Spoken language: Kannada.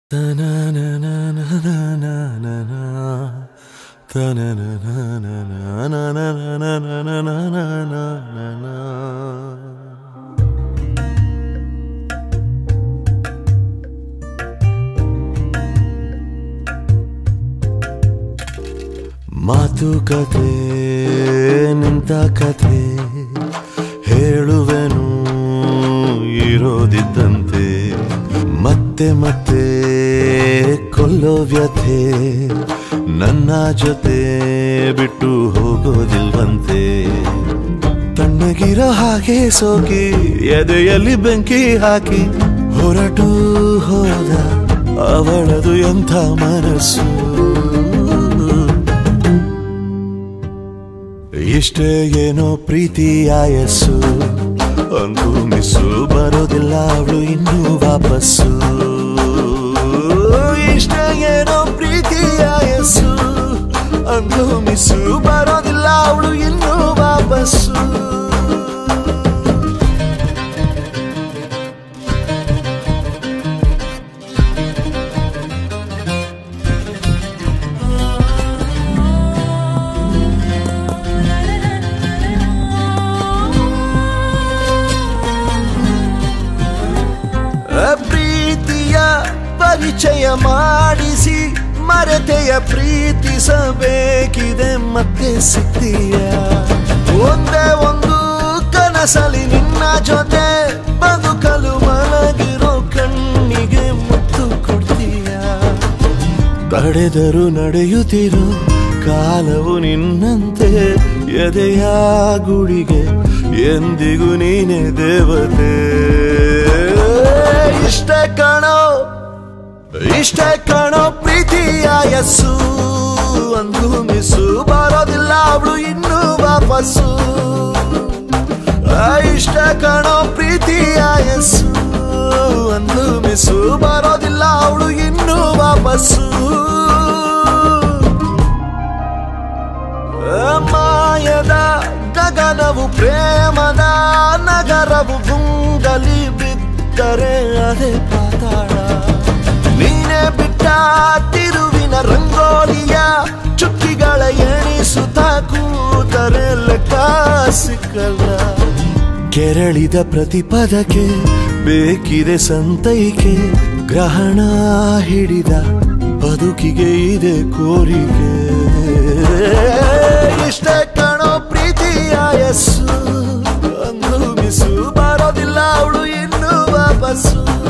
ಮಾತುಕತೆ ನಿಂತ ಕಥೆ ಹೇಳುವೆನು ಇರೋದಿದ್ದಂತೆ ಮತ್ತೆ ಮತ್ತೆ ಕೊಲ್ಲೋ ವ್ಯಥೆ ನನ್ನ ಜೊತೆ ಬಿಟ್ಟು ಹೋಗೋದಿಲ್ವಂತೆ ತಣ್ಣಗಿರೋ ಹಾಗೆ ಸೋಕಿ ಎದೆಯಲ್ಲಿ ಬೆಂಕಿ ಹಾಕಿ ಹೊರಟು ಹೋದ ಅವಳದು ಎಂಥ ಮನಸ್ಸು ಇಷ್ಟೇ ಏನೋ ಪ್ರೀತಿ ಆಯಸ್ಸು ಅಂದು ಮಿಸ್ಸು ಬರೋದಿಲ್ಲ ಅವಳು ಇನ್ನೂ ವಾಪಸ್ಸು ಇಷ್ಟೇ ಏನೋ ಪ್ರೀತಿ ಆಯಸ್ಸು ಅಂದು ಮಿಸ್ಸು ಬರೋದಿಲ್ಲ ಅವಳು ಇನ್ನೂ ವಾಪಸ್ಸು ಪ್ರೀತಿಯ ಪರಿಚಯ ಮಾಡಿಸಿ ಮರೆತೆಯ ಪ್ರೀತಿಸಬೇಕಿದೆ ಮತ್ತೆ ಸಿಗ್ತೀಯ ಒಂದೇ ಒಂದು ಕನಸಲಿ ನಿನ್ನ ಜೊತೆ ಬದುಕಲು ಮಲಗಿರೋ ಕಣ್ಣಿಗೆ ಮುತ್ತು ಕೊಡ್ತೀಯ ತಡೆದರು ನಡೆಯುತ್ತಿರು ಕಾಲವು ನಿನ್ನಂತೆ ಎದೆಯ ಗುಡಿಗೆ ಎಂದಿಗೂ ನೀನೆ ದೇವತೆ ಇಷ್ಟ ಕಾಣೋ ಇಷ್ಟ ಕಾಣೋ ಪ್ರೀತಿಯ ಯಸ್ಸು ಅಂದು ಮಿಸ್ಸು ಬರೋದಿಲ್ಲ ಅವಳು ಇನ್ನೂ ವಾಪಸ್ಸು ಇಷ್ಟ ಕಾಣೋ ಪ್ರೀತಿಯ ಯಸ್ಸು ಅಂದು ಮಿಸ್ಸು ಬರೋದಿಲ್ಲ ಅವಳು ಇನ್ನೂ ವಾಪಸ್ಸು ಮಾಯದ ಗಗನವು ಪ್ರೇಮದ ನಗರವು ಗುಂಗಲಿ ಬಿದ್ದರೆ ಅದೇ ಪಾತಾಳ ನೀನೇ ಬಿಟ್ಟ ತಿರುವಿನ ರಂಗೋಲಿಯ ಚುಕ್ಕಿಗಳ ಎಣಿಸುತ್ತ ಕೂತರೆ ಲೆಕ್ಕ ಸಿಕ್ಕಲ್ಲ ಕೆರಳಿದ ಪ್ರತಿಪದಕ್ಕೆ ಬೇಕಿದೆ ಸಂತೈಕೆ ಗ್ರಹಣ ಹಿಡಿದ ಬದುಕಿಗೆ ಇದೆ ಕೋರಿಕೆ ಇಷ್ಟ ಕಾಣೋ ಪ್ರೀತಿಯ ಯಸ್ಸು ಅಂದು ಮಿಸು ಬರೋದಿಲ್ಲ ಅವಳು ಇನ್ನೂ ವಾಪಸ್ಸು